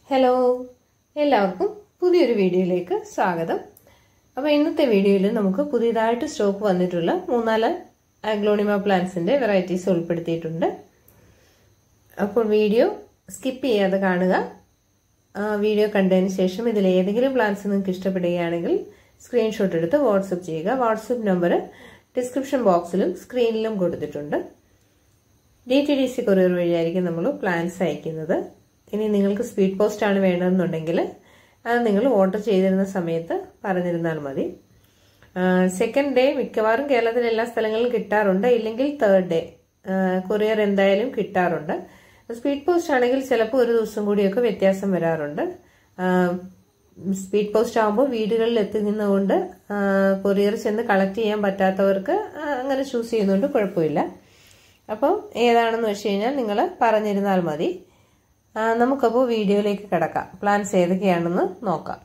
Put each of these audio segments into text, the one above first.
hello എല്ലാവർക്കും പുതിയൊരു വീഡിയോയിലേക്ക് സ്വാഗതം അപ്പോൾ ഇന്നത്തെ വീഡിയോയിൽ നമുക്ക് പുതിയതായിട്ട് സ്റ്റോക്ക് വന്നിട്ടുള്ള മൂന്നാല് ആഗ്ലോണിമ പ്ലാന്റ്സിന്റെ വെറൈറ്റീസ് ഉൾപ്പെടുത്തിയിട്ടുണ്ട് അപ്പോൾ വീഡിയോ സ്കിപ്പ് ചെയ്യാതെ കാണുക വീഡിയോ കണ്ടതിന് ശേഷം ഇതിൽ ഏതെങ്കിലും പ്ലാന്റ്സ് നിങ്ങൾക്ക് ഇഷ്ടപ്പെടുകയാണെങ്കിൽ സ്ക്രീൻഷോട്ട് എടുത്ത് വാട്സപ്പ് ചെയ്യുക വാട്സപ്പ് നമ്പർ ഡിസ്ക്രിപ്ഷൻ ബോക്സിലും സ്ക്രീനിലും കൊടുത്തിട്ടുണ്ട് D T D C courier വഴിയായിരിക്കും നമ്മൾ പ്ലാൻസ് അയക്കുന്നത് ഇനി നിങ്ങൾക്ക് സ്പീഡ് പോസ്റ്റ് ആണ് വേണ്ടതെന്നുണ്ടെങ്കിൽ അത് നിങ്ങൾ ഓർഡർ ചെയ്തിരുന്ന സമയത്ത് പറഞ്ഞിരുന്നാൽ മതി സെക്കൻഡ് ഡേ മിക്കവാറും കേരളത്തിലെ എല്ലാ സ്ഥലങ്ങളിലും കിട്ടാറുണ്ട് ഇല്ലെങ്കിൽ തേർഡ് ഡേ കൊറിയർ എന്തായാലും കിട്ടാറുണ്ട് സ്പീഡ് പോസ്റ്റ് ആണെങ്കിൽ ചിലപ്പോൾ ഒരു ദിവസം കൂടിയൊക്കെ വ്യത്യാസം വരാറുണ്ട് സ്പീഡ് പോസ്റ്റ് ആകുമ്പോൾ വീടുകളിൽ എത്തി നിന്നുകൊണ്ട് കൊറിയർ ചെന്ന് കളക്ട് ചെയ്യാൻ പറ്റാത്തവർക്ക് അങ്ങനെ ചൂസ് ചെയ്യുന്നതുകൊണ്ട് കുഴപ്പമില്ല അപ്പോൾ ഏതാണെന്ന് വെച്ച് കഴിഞ്ഞാൽ നിങ്ങൾ പറഞ്ഞിരുന്നാൽ മതി നമുക്കപ്പോൾ വീഡിയോയിലേക്ക് കിടക്കാം പ്ലാൻസ് ഏതൊക്കെയാണെന്ന് നോക്കാം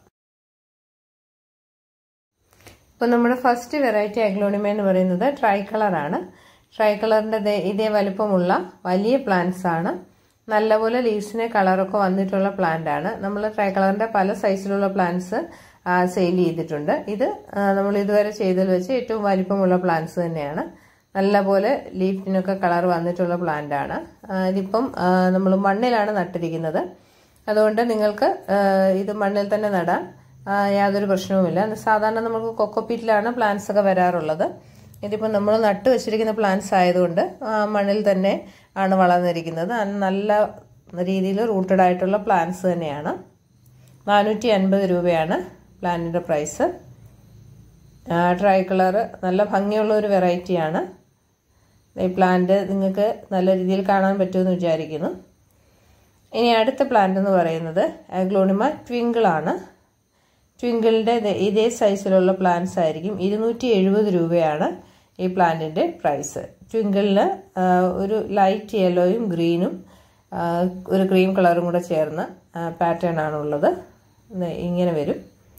ഇപ്പോൾ നമ്മുടെ ഫസ്റ്റ് വെറൈറ്റി അഗ്ലോണിമ എന്ന് പറയുന്നത് ട്രൈ കളറാണ് ട്രൈ കളറിൻ്റെ ഇതേ വലുപ്പമുള്ള വലിയ പ്ലാന്റ്സ് ആണ് നല്ലപോലെ ലീവ്സിന് കളറൊക്കെ വന്നിട്ടുള്ള പ്ലാന്റ് ആണ് നമ്മൾ ട്രൈ കളറിൻ്റെ പല സൈസിലുള്ള പ്ലാന്റ്സ് സെയിൽ ചെയ്തിട്ടുണ്ട് ഇത് നമ്മൾ ഇതുവരെ ചെയ്തതിൽ വെച്ച് ഏറ്റവും വലിപ്പമുള്ള പ്ലാന്റ്സ് തന്നെയാണ് നല്ലപോലെ ലീഫിനൊക്കെ കളർ വന്നിട്ടുള്ള പ്ലാന്റ് ആണ് ഇതിപ്പം നമ്മൾ മണ്ണിലാണ് നട്ടിരിക്കുന്നത് അതുകൊണ്ട് നിങ്ങൾക്ക് ഇത് മണ്ണിൽ തന്നെ നടാം യാതൊരു പ്രശ്നവുമില്ല സാധാരണ നമുക്ക് കൊക്കോപ്പീറ്റിലാണ് പ്ലാന്റ്സ് ഒക്കെ വരാറുള്ളത് ഇതിപ്പോൾ നമ്മൾ നട്ട് വെച്ചിരിക്കുന്ന പ്ലാന്റ്സ് ആയതുകൊണ്ട് മണ്ണിൽ തന്നെ ആണ് വളർന്നിരിക്കുന്നത് നല്ല രീതിയിൽ റൂട്ടഡ് ആയിട്ടുള്ള പ്ലാന്റ്സ് തന്നെയാണ് നാനൂറ്റി അൻപത് രൂപയാണ് പ്ലാന്റിൻ്റെ പ്രൈസ് ട്രൈ കളർ നല്ല ഭംഗിയുള്ള ഒരു വെറൈറ്റിയാണ് ഈ പ്ലാന്റ് നിങ്ങൾക്ക് നല്ല രീതിയിൽ കാണാൻ പറ്റുമെന്ന് വിചാരിക്കുന്നു ഇനി അടുത്ത പ്ലാന്റ് എന്ന് പറയുന്നത് ആഗ്ലോണിമ ട്വിങ്കിളാണ് ട്വിങ്കിളിൻ്റെ ഇതേ സൈസിലുള്ള പ്ലാന്റ്സ് ആയിരിക്കും ഇരുന്നൂറ്റി എഴുപത് രൂപയാണ് ഈ പ്ലാന്റിൻ്റെ പ്രൈസ് ട്വിങ്കിളിന് ഒരു ലൈറ്റ് യെല്ലോയും ഗ്രീനും ഒരു ക്രീം കളറും കൂടെ ചേർന്ന പാറ്റേൺ ആണുള്ളത് ഇങ്ങനെ വരും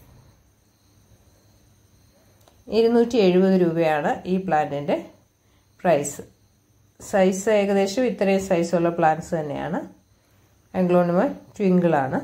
ഇരുന്നൂറ്റി എഴുപത് രൂപയാണ് ഈ പ്ലാന്റിൻ്റെ പ്രൈസ് സൈസ് ഏകദേശം ഇത്രയും സൈസുള്ള പ്ലാന്റ്സ് തന്നെയാണ് ആംഗ്ലോണിമ ട്വിങ്കിളാണ്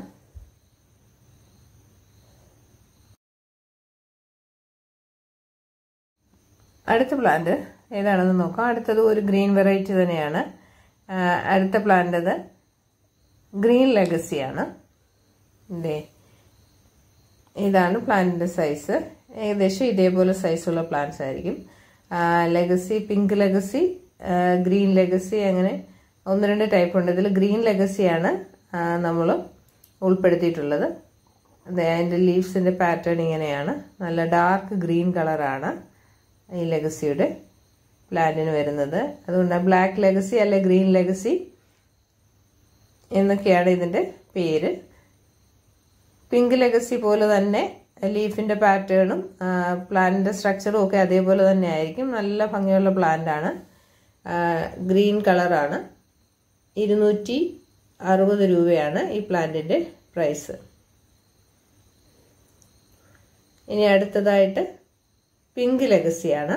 അടുത്ത പ്ലാന്റ് ഏതാണെന്ന് നോക്കാം അടുത്തത് ഒരു ഗ്രീൻ വെറൈറ്റി തന്നെയാണ് അടുത്ത പ്ലാന്റ് അത് ഗ്രീൻ ലെഗസിയാണ് ഇതേ ഇതാണ് പ്ലാന്റിൻ്റെ സൈസ് ഏകദേശം ഇതേപോലെ സൈസുള്ള പ്ലാന്റ്സ് ആയിരിക്കും legacy pink legacy green legacy അങ്ങനെ ഒന്ന് രണ്ട് ടൈപ്പ് ഉണ്ട് ഇതിൽ ഗ്രീൻ ലെഗസിയാണ് നമ്മൾ ഉൾപ്പെടുത്തിയിട്ടുള്ളത് അതിൻ്റെ ലീവ്സിൻ്റെ പാറ്റേൺ ഇങ്ങനെയാണ് നല്ല ഡാർക്ക് ഗ്രീൻ കളറാണ് ഈ ലെഗസിയുടെ പ്ലാന്റിന് വരുന്നത് അതുകൊണ്ട് ബ്ലാക്ക് ലെഗസി അല്ലെ ഗ്രീൻ ലെഗസി എന്നൊക്കെയാണ് ഇതിൻ്റെ പേര് പിങ്ക് ലെഗസി പോലെ തന്നെ ലീഫിൻ്റെ പാറ്റേണും പ്ലാന്റിൻ്റെ സ്ട്രക്ചറും ഒക്കെ അതേപോലെ തന്നെ ആയിരിക്കും നല്ല ഭംഗിയുള്ള പ്ലാന്റ് ആണ് ഗ്രീൻ കളറാണ് ഇരുന്നൂറ്റി അറുപത് രൂപയാണ് ഈ പ്ലാന്റിൻ്റെ പ്രൈസ് ഇനി അടുത്തതായിട്ട് പിങ്ക് ലെഗസിയാണ്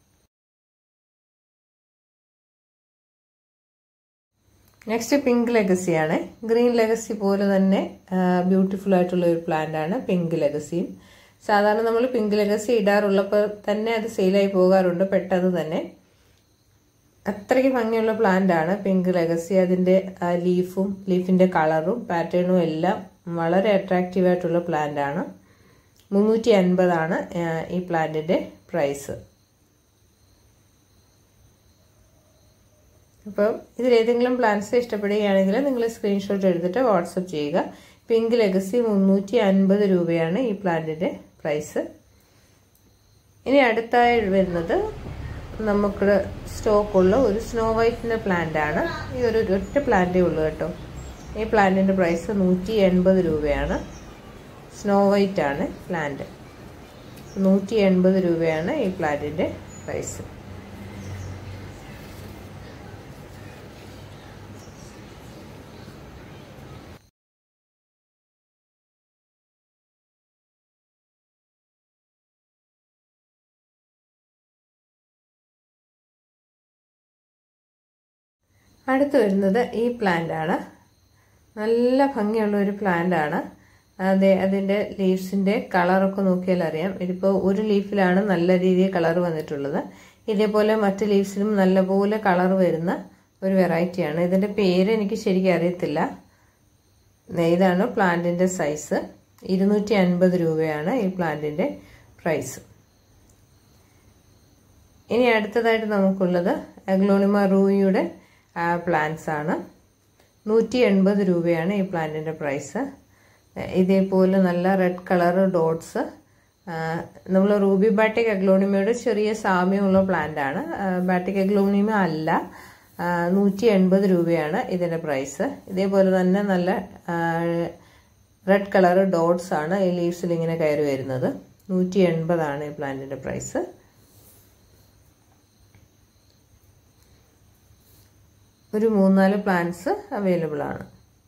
നെക്സ്റ്റ് പിങ്ക് ലെഗസിയാണ് ഗ്രീൻ ലെഗസി പോലെ തന്നെ ബ്യൂട്ടിഫുൾ ആയിട്ടുള്ള ഒരു പ്ലാന്റ് ആണ് പിങ്ക് ലെഗസിയും സാധാരണ നമ്മൾ പിങ്ക് ലെഗസി ഇടാറുള്ളപ്പോൾ തന്നെ അത് സെയിലായി പോകാറുണ്ട് പെട്ടെന്ന് തന്നെ അത്രയ്ക്ക് ഭംഗിയുള്ള പ്ലാന്റ് ആണ് പിങ്ക് ലെഗസി അതിൻ്റെ ലീഫും ലീഫിൻ്റെ കളറും പാറ്റേണും എല്ലാം വളരെ അട്രാക്റ്റീവ് ആയിട്ടുള്ള പ്ലാന്റ് ആണ് മുന്നൂറ്റി അൻപതാണ് ഈ പ്ലാന്റിൻ്റെ പ്രൈസ് അപ്പോൾ ഇതിലേതെങ്കിലും പ്ലാന്റ്സ് ഇഷ്ടപ്പെടുകയാണെങ്കിൽ നിങ്ങൾ സ്ക്രീൻഷോട്ട് എടുത്തിട്ട് വാട്സപ്പ് ചെയ്യുക പിങ്ക് ലെഗസി മുന്നൂറ്റി അൻപത് രൂപയാണ് ഈ പ്ലാന്റിൻ്റെ പ്രൈസ് ഇനി അടുത്തായി വരുന്നത് നമുക്ക് സ്റ്റോക്കുള്ള ഒരു സ്നോ വൈറ്റിൻ്റെ പ്ലാന്റ് ആണ് ഈ ഒരു ഒറ്റ പ്ലാന്റേ ഉള്ളൂ കേട്ടോ ഈ പ്ലാന്റിൻ്റെ പ്രൈസ് നൂറ്റി എൺപത് രൂപയാണ് സ്നോ വൈറ്റ് ആണ് പ്ലാന്റ് നൂറ്റി എൺപത് രൂപയാണ് ഈ പ്ലാന്റിൻ്റെ പ്രൈസ് അടുത്ത് വരുന്നത് ഈ പ്ലാന്റ് ആണ് നല്ല ഭംഗിയുള്ള ഒരു പ്ലാന്റ് ആണ് അതെ അതിൻ്റെ ലീവ്സിൻ്റെ കളറൊക്കെ നോക്കിയാൽ അറിയാം ഇതിപ്പോൾ ഒരു ലീഫിലാണ് നല്ല രീതിയിൽ കളർ വന്നിട്ടുള്ളത് ഇതേപോലെ മറ്റ് ലീവ്സിലും നല്ലപോലെ കളർ വരുന്ന ഒരു വെറൈറ്റിയാണ് ഇതിൻ്റെ പേര് എനിക്ക് ശരിക്കും അറിയത്തില്ല ഇതാണ് പ്ലാന്റിൻ്റെ സൈസ് ഇരുന്നൂറ്റി അൻപത് രൂപയാണ് ഈ പ്ലാന്റിൻ്റെ പ്രൈസ് ഇനി അടുത്തതായിട്ട് നമുക്കുള്ളത് അഗ്ലോണിമ റൂയിയുടെ പ്ലാന്റ്സ് ആണ് നൂറ്റി എൺപത് രൂപയാണ് ഈ പ്ലാന്റിൻ്റെ പ്രൈസ് ഇതേപോലെ നല്ല റെഡ് കളർ ഡോട്ട്സ് നമ്മൾ റൂബി ബാറ്റിക് അഗ്ലോണിമയുടെ ചെറിയ സാമ്യമുള്ള പ്ലാന്റ് ആണ് ബാറ്റിക് അഗ്ലോണിമ അല്ല നൂറ്റി എൺപത് രൂപയാണ് ഇതിൻ്റെ പ്രൈസ് ഇതേപോലെ തന്നെ നല്ല റെഡ് കളർ ഡോട്ട്സ് ആണ് ഈ ലീവ്സിൽ ഇങ്ങനെ കയറി വരുന്നത് നൂറ്റി എൺപതാണ് ഈ പ്ലാന്റിൻ്റെ പ്രൈസ് ഒരു മൂന്നാല് പ്ലാന്റ്സ് അവൈലബിൾ ആണ്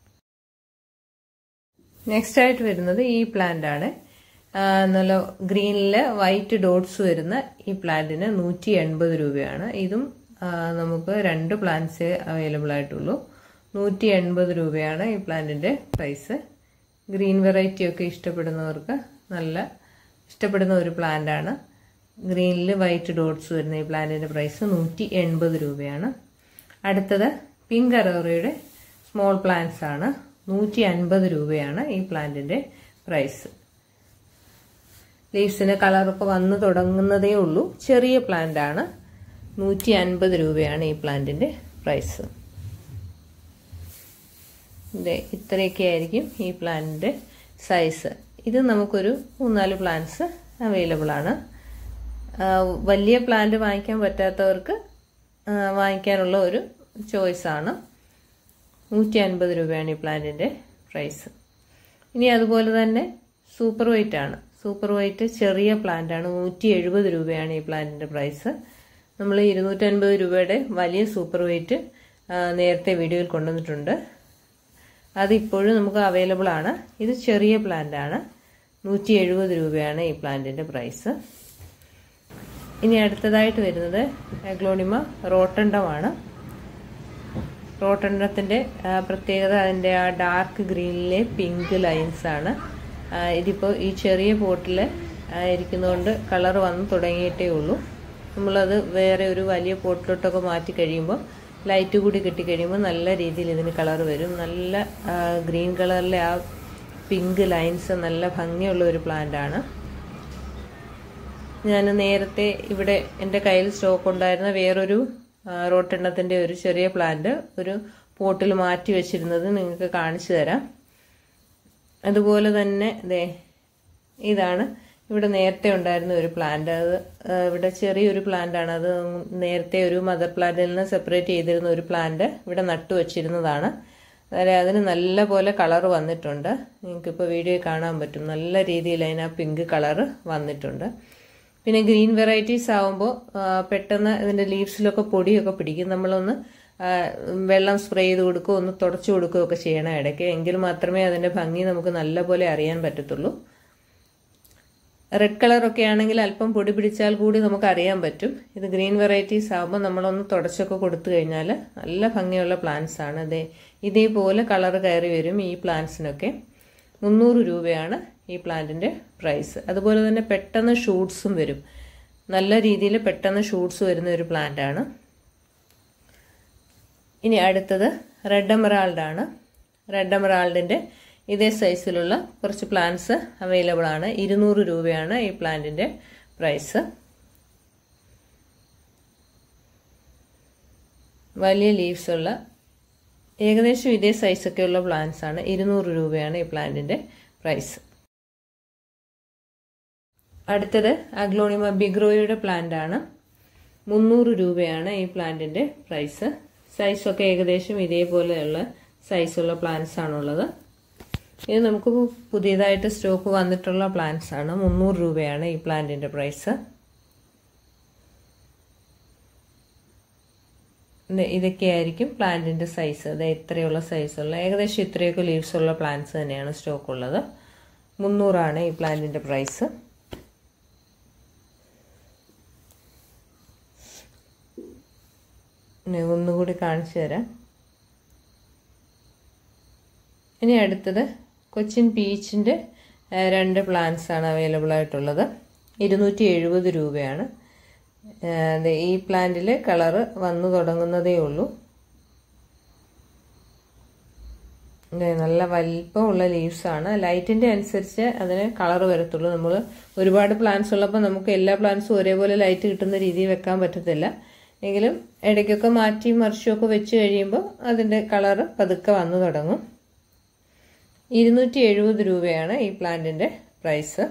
നെക്സ്റ്റ് ആയിട്ട് വരുന്നത് ഈ പ്ലാന്റ് ആണ് നല്ല ഗ്രീനിൽ വൈറ്റ് ഡോട്ട്സ് വരുന്ന ഈ പ്ലാന്റിന് നൂറ്റി എൺപത് രൂപയാണ് ഇതും നമുക്ക് രണ്ട് പ്ലാന്റ്സേ അവൈലബിൾ ആയിട്ടുള്ളൂ നൂറ്റി എൺപത് രൂപയാണ് ഈ പ്ലാന്റിൻ്റെ പ്രൈസ് ഗ്രീൻ വെറൈറ്റി ഒക്കെ ഇഷ്ടപ്പെടുന്നവർക്ക് നല്ല ഇഷ്ടപ്പെടുന്ന ഒരു പ്ലാന്റ് ആണ് ഗ്രീനിൽ വൈറ്റ് ഡോട്ട്സ് വരുന്ന ഈ പ്ലാന്റിൻ്റെ പ്രൈസ് നൂറ്റി എൺപത് രൂപയാണ് അടുത്തത് പിങ്ക് അറോറയുടെ സ്മോൾ പ്ലാന്റ്സ് ആണ് നൂറ്റി അൻപത് രൂപയാണ് ഈ പ്ലാന്റിൻ്റെ പ്രൈസ് ലീവ്സിന് കളറൊക്കെ വന്നു തുടങ്ങുന്നതേ ഉള്ളൂ ചെറിയ പ്ലാന്റ് ആണ് നൂറ്റി അൻപത് രൂപയാണ് ഈ പ്ലാന്റിൻ്റെ പ്രൈസ് ഇതെ ഇത്രയൊക്കെ ആയിരിക്കും ഈ പ്ലാന്റിൻ്റെ സൈസ് ഇത് നമുക്കൊരു മൂന്നാല് പ്ലാന്റ്സ് അവൈലബിൾ ആണ് വലിയ പ്ലാന്റ് വാങ്ങിക്കാൻ പറ്റാത്തവർക്ക് വാങ്ങിക്കാനുള്ള ഒരു ചോയ്സാണ് നൂറ്റി അൻപത് രൂപയാണ് ഈ പ്ലാന്റിൻ്റെ പ്രൈസ് ഇനി അതുപോലെ തന്നെ സൂപ്പർ വൈറ്റ് ആണ് സൂപ്പർ വൈറ്റ് ചെറിയ പ്ലാന്റ് ആണ് നൂറ്റി എഴുപത് രൂപയാണ് ഈ പ്ലാന്റിൻ്റെ പ്രൈസ് നമ്മൾ ഇരുന്നൂറ്റൻപത് രൂപയുടെ വലിയ സൂപ്പർ വൈറ്റ് നേരത്തെ വീഡിയോയിൽ കൊണ്ടുവന്നിട്ടുണ്ട് അത് ഇപ്പോഴും നമുക്ക് അവൈലബിൾ ആണ് ഇത് ചെറിയ പ്ലാന്റ് ആണ് നൂറ്റി എഴുപത് രൂപയാണ് ഈ പ്ലാന്റിൻ്റെ പ്രൈസ് ഇനി അടുത്തതായിട്ട് വരുന്നത് അഗ്ലോണിമ റോട്ടണ്ടമാണ് റോട്ടണ്ടത്തിൻ്റെ പ്രത്യേകത അതിൻ്റെ ആ ഡാർക്ക് ഗ്രീനിലെ പിങ്ക് ലൈൻസ് ആണ് ഇതിപ്പോൾ ഈ ചെറിയ പോട്ടിൽ ഇരിക്കുന്നതുകൊണ്ട് കളർ വന്ന് തുടങ്ങിയിട്ടേ ഉള്ളൂ നമ്മളത് വേറെ ഒരു വലിയ പോട്ടിലോട്ടൊക്കെ മാറ്റി കഴിയുമ്പോൾ ലൈറ്റ് കൂടി കിട്ടിക്കഴിയുമ്പോൾ നല്ല രീതിയിൽ ഇതിന് കളർ വരും നല്ല ഗ്രീൻ കളറിലെ ആ പിങ്ക് ലൈൻസ് നല്ല ഭംഗിയുള്ള ഒരു പ്ലാന്റ് ആണ് ഞാൻ നേരത്തെ ഇവിടെ എൻ്റെ കയ്യിൽ സ്റ്റോക്ക് ഉണ്ടായിരുന്ന വേറൊരു റോട്ടെണ്ണത്തിൻ്റെ ഒരു ചെറിയ പ്ലാന്റ് ഒരു പോട്ടിൽ മാറ്റി വെച്ചിരുന്നത് നിങ്ങൾക്ക് കാണിച്ചു തരാം അതുപോലെ തന്നെ ദേ ഇതാണ് ഇവിടെ നേരത്തെ ഉണ്ടായിരുന്ന ഒരു പ്ലാന്റ് അത് ഇവിടെ ചെറിയൊരു പ്ലാന്റ് ആണ് അത് നേരത്തെ ഒരു മദർ പ്ലാന്റിൽ നിന്ന് സെപ്പറേറ്റ് ചെയ്തിരുന്ന ഒരു പ്ലാന്റ് ഇവിടെ നട്ടു വച്ചിരുന്നതാണ് അതായത് അതിന് നല്ല പോലെ കളർ വന്നിട്ടുണ്ട് നിങ്ങൾക്കിപ്പോൾ വീഡിയോ കാണാൻ പറ്റും നല്ല രീതിയിൽ അതിന് ആ പിങ്ക് കളർ വന്നിട്ടുണ്ട് പിന്നെ ഗ്രീൻ വെറൈറ്റീസ് ആവുമ്പോൾ പെട്ടെന്ന് ഇതിൻ്റെ ലീവ്സിലൊക്കെ പൊടിയൊക്കെ പിടിക്കും നമ്മളൊന്ന് വെള്ളം സ്പ്രേ ചെയ്ത് കൊടുക്കുകയോ ഒന്ന് തുടച്ചു കൊടുക്കുകയോ ഒക്കെ ചെയ്യണം ഇടയ്ക്ക് എങ്കിൽ മാത്രമേ അതിൻ്റെ ഭംഗി നമുക്ക് നല്ലപോലെ അറിയാൻ പറ്റത്തുള്ളൂ റെഡ് കളറൊക്കെ ആണെങ്കിൽ അല്പം പൊടി പിടിച്ചാൽ കൂടി നമുക്ക് അറിയാൻ പറ്റും ഇത് ഗ്രീൻ വെറൈറ്റീസ് ആകുമ്പോൾ നമ്മളൊന്ന് തുടച്ചൊക്കെ കൊടുത്തു കഴിഞ്ഞാൽ നല്ല ഭംഗിയുള്ള പ്ലാന്റ്സ് ആണ് അതെ ഇതേപോലെ കളർ കയറി വരും ഈ പ്ലാന്റ്സിനൊക്കെ മുന്നൂറ് രൂപയാണ് ഈ പ്ലാന്റിൻ്റെ പ്രൈസ് അതുപോലെ തന്നെ പെട്ടെന്ന് ഷൂട്ട്സും വരും നല്ല രീതിയിൽ പെട്ടെന്ന് ഷൂട്ട്സ് വരുന്ന ഒരു പ്ലാന്റ് ആണ് ഇനി അടുത്തത് റെഡ് എമറാൾഡ് ആണ് റെഡ് എമറാൾഡിൻ്റെ ഇതേ സൈസിലുള്ള കുറച്ച് പ്ലാന്റ്സ് അവൈലബിൾ ആണ് ഇരുന്നൂറ് രൂപയാണ് ഈ പ്ലാന്റിൻ്റെ പ്രൈസ് വലിയ ലീവ്സ് ഉള്ള ഏകദേശം ഇതേ സൈസൊക്കെയുള്ള പ്ലാന്റ്സ് ആണ് ഇരുന്നൂറ് രൂപയാണ് ഈ പ്ലാന്റിൻ്റെ പ്രൈസ് അടുത്തത് അഗ്ലോണിമ ബിഗ്രോയുടെ പ്ലാന്റ് ആണ് മുന്നൂറ് രൂപയാണ് ഈ പ്ലാന്റിൻ്റെ പ്രൈസ് സൈസൊക്കെ ഏകദേശം ഇതേപോലെയുള്ള സൈസുള്ള പ്ലാന്റ്സ് ആണുള്ളത് ഇത് നമുക്ക് പുതിയതായിട്ട് സ്റ്റോക്ക് വന്നിട്ടുള്ള പ്ലാന്റ്സ് ആണ് മുന്നൂറ് രൂപയാണ് ഈ പ്ലാന്റിൻ്റെ പ്രൈസ് ഇതൊക്കെയായിരിക്കും പ്ലാന്റിൻ്റെ സൈസ് അത് ഇത്രയുള്ള സൈസുള്ള ഏകദേശം ഇത്രയൊക്കെ ലീവ്സ് ഉള്ള പ്ലാന്റ്സ് തന്നെയാണ് സ്റ്റോക്ക് ഉള്ളത് മുന്നൂറാണ് ഈ പ്ലാന്റിൻ്റെ പ്രൈസ് ഒന്നുകൂടി കാണിച്ചു തരാം ഇനി അടുത്തത് കൊച്ചിൻ പീച്ചിൻ്റെ രണ്ട് പ്ലാന്റ്സ് ആണ് അവൈലബിൾ ആയിട്ടുള്ളത് ഇരുന്നൂറ്റി എഴുപത് രൂപയാണ് ഈ പ്ലാന്റിൽ കളറ് വന്നു തുടങ്ങുന്നതേ ഉള്ളൂ നല്ല വലിപ്പമുള്ള ലീവ്സാണ് ലൈറ്റിൻ്റെ അനുസരിച്ച് അതിന് കളർ വരത്തുള്ളൂ നമ്മൾ ഒരുപാട് പ്ലാന്റ്സ് ഉള്ളപ്പോൾ നമുക്ക് എല്ലാ പ്ലാന്റ്സും ഒരേപോലെ ലൈറ്റ് കിട്ടുന്ന രീതിയിൽ വെക്കാൻ പറ്റത്തില്ല എങ്കിലും ഇടയ്ക്കൊക്കെ മാറ്റി മറിച്ചുമൊക്കെ വെച്ച് കഴിയുമ്പോൾ അതിൻ്റെ കളറ് പതുക്കെ വന്നു തുടങ്ങും ഇരുന്നൂറ്റി എഴുപത് രൂപയാണ് ഈ പ്ലാന്റിൻ്റെ പ്രൈസ്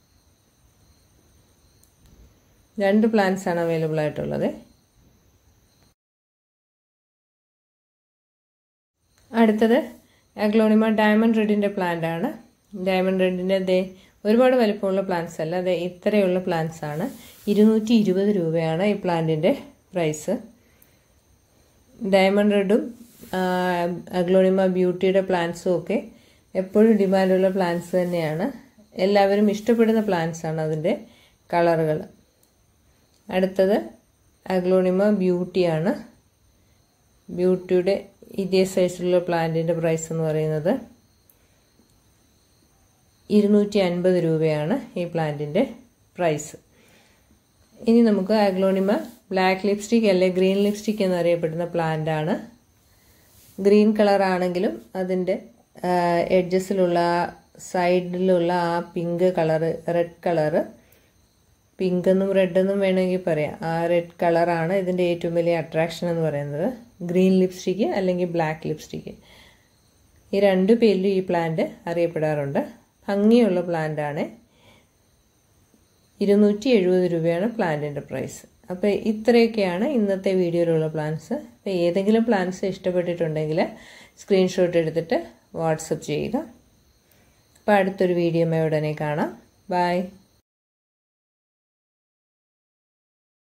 രണ്ട് പ്ലാന്റ്സ് ആണ് അവൈലബിൾ ആയിട്ടുള്ളത് അടുത്തത് അഗ്ലോണിമ ഡയമണ്ട് റെഡിൻ്റെ പ്ലാന്റ് ആണ് ഡയമണ്ട് റെഡിൻ്റെ ദേ ഒരുപാട് വലിപ്പമുള്ള പ്ലാന്റ്സ് അല്ല അതെ ഇത്രയുള്ള പ്ലാന്റ്സ് ആണ് ഇരുന്നൂറ്റി ഇരുപത് രൂപയാണ് ഈ പ്ലാന്റിൻ്റെ പ്രൈസ് ഡയമണ്ട് റെഡും അഗ്ലോണിമ ബ്യൂട്ടിയുടെ പ്ലാന്റ്സും ഒക്കെ എപ്പോഴും ഡിമാൻഡുള്ള പ്ലാന്റ്സ് തന്നെയാണ് എല്ലാവരും ഇഷ്ടപ്പെടുന്ന പ്ലാന്റ്സ് ആണ് അതിൻ്റെ കളറുകൾ അടുത്തത് അഗ്ലോണിമ ബ്യൂട്ടിയാണ് ബ്യൂട്ടിയുടെ ഇതേ സൈസിലുള്ള പ്ലാന്റിൻ്റെ പ്രൈസ് എന്ന് പറയുന്നത് ഇരുന്നൂറ്റി അൻപത് രൂപയാണ് ഈ പ്ലാന്റിൻ്റെ പ്രൈസ് ഇനി നമുക്ക് അഗ്ലോണിമ ബ്ലാക്ക് ലിപ്സ്റ്റിക് അല്ലെ ഗ്രീൻ ലിപ്സ്റ്റിക് എന്നറിയപ്പെടുന്ന പ്ലാന്റ് ആണ് ഗ്രീൻ കളർ ആണെങ്കിലും അതിൻ്റെ എഡ്ജസിലുള്ള സൈഡിലുള്ള ആ pink colour red colour pink എന്നും റെഡ് എന്നും വേണമെങ്കിൽ പറയാം ആ റെഡ് കളറാണ് ഇതിൻ്റെ ഏറ്റവും വലിയ അട്രാക്ഷൻ എന്ന് പറയുന്നത് ഗ്രീൻ ലിപ്സ്റ്റിക്ക് അല്ലെങ്കിൽ ബ്ലാക്ക് ലിപ്സ്റ്റിക്ക് ഈ രണ്ട് പേരിലും ഈ പ്ലാന്റ് അറിയപ്പെടാറുണ്ട് ഭംഗിയുള്ള പ്ലാന്റ് ആണ് ഇരുന്നൂറ്റി എഴുപത് രൂപയാണ് പ്ലാന്റിൻ്റെ പ്രൈസ് അപ്പോൾ ഇത്രയൊക്കെയാണ് ഇന്നത്തെ വീഡിയോയിലുള്ള പ്ലാൻസ് അപ്പോൾ ഏതെങ്കിലും പ്ലാൻസ് ഇഷ്ടപ്പെട്ടിട്ടുണ്ടെങ്കിൽ സ്ക്രീൻഷോട്ട് എടുത്തിട്ട് വാട്സപ്പ് ചെയ്യുക അപ്പോൾ അടുത്തൊരു വീഡിയോ ഉടനെ കാണാം ബൈ